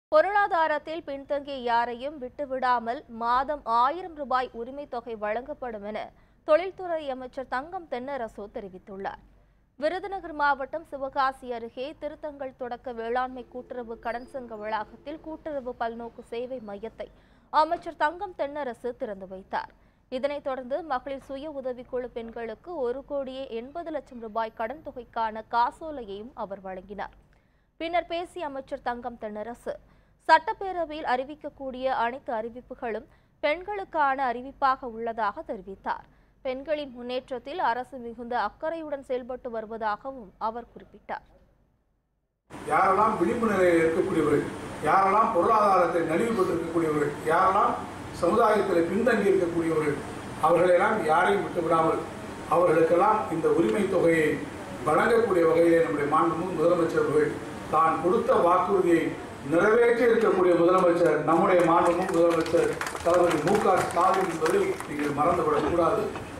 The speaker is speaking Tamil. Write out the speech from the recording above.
பொருளாதாரத்தில் பின்தங்கிய யாரையும் விட்டுவிடாமல் மாதம் ஆயிரம் ரூபாய் உரிமைத் தொகை வழங்கப்படும் என தொழில்துறை அமைச்சர் தங்கம் தென்னரசு தெரிவித்துள்ளார் விருதுநகர் மாவட்டம் சிவகாசி அருகே திருத்தங்கள் தொடக்க வேளாண்மை கூட்டுறவு கடன் சங்க வளாகத்தில் கூட்டுறவு பல்நோக்கு சேவை மையத்தை அமைச்சர் தங்கம் தென்னரசு திறந்து வைத்தார் இதனைத் தொடர்ந்து மகளிர் சுய உதவிக்குழு பெண்களுக்கு ஒரு கோடியே எண்பது லட்சம் ரூபாய் கடன் தொகைக்கான காசோலையையும் அவர் வழங்கினார் பின்னர் பேசிய அமைச்சர் தங்கம் தென்னரசு சட்டப்பேரவையில் அறிவிக்கக்கூடிய அனைத்து அறிவிப்புகளும் பெண்களுக்கான அறிவிப்பாக உள்ளதாக தெரிவித்தார் பெண்களின் முன்னேற்றத்தில் அரசு மிகுந்த அக்கறையுடன் செயல்பட்டு வருவதாகவும் அவர் குறிப்பிட்டார் யாரெல்லாம் விளிம்பு நிலையில் இருக்கக்கூடியவர்கள் யாரெல்லாம் பொருளாதாரத்தை நலிவுபட்டிருக்கக்கூடியவர்கள் யாரெல்லாம் சமுதாயத்தில் பின்தங்கி இருக்கக்கூடியவர்கள் அவர்களெல்லாம் யாரையும் விட்டுவிடாமல் அவர்களுக்கெல்லாம் இந்த உரிமை தொகையை வழங்கக்கூடிய வகையிலே நம்முடைய மாண்புமிகு முதலமைச்சர் அவர்கள் தான் கொடுத்த வாக்குறுதியை நிறைவேற்றி இருக்கக்கூடிய முதலமைச்சர் நம்முடைய மாண்புமிகு முதலமைச்சர் தளபதி மு க ஸ்டாலின் என்பதை நீங்கள் மறந்துவிடக்கூடாது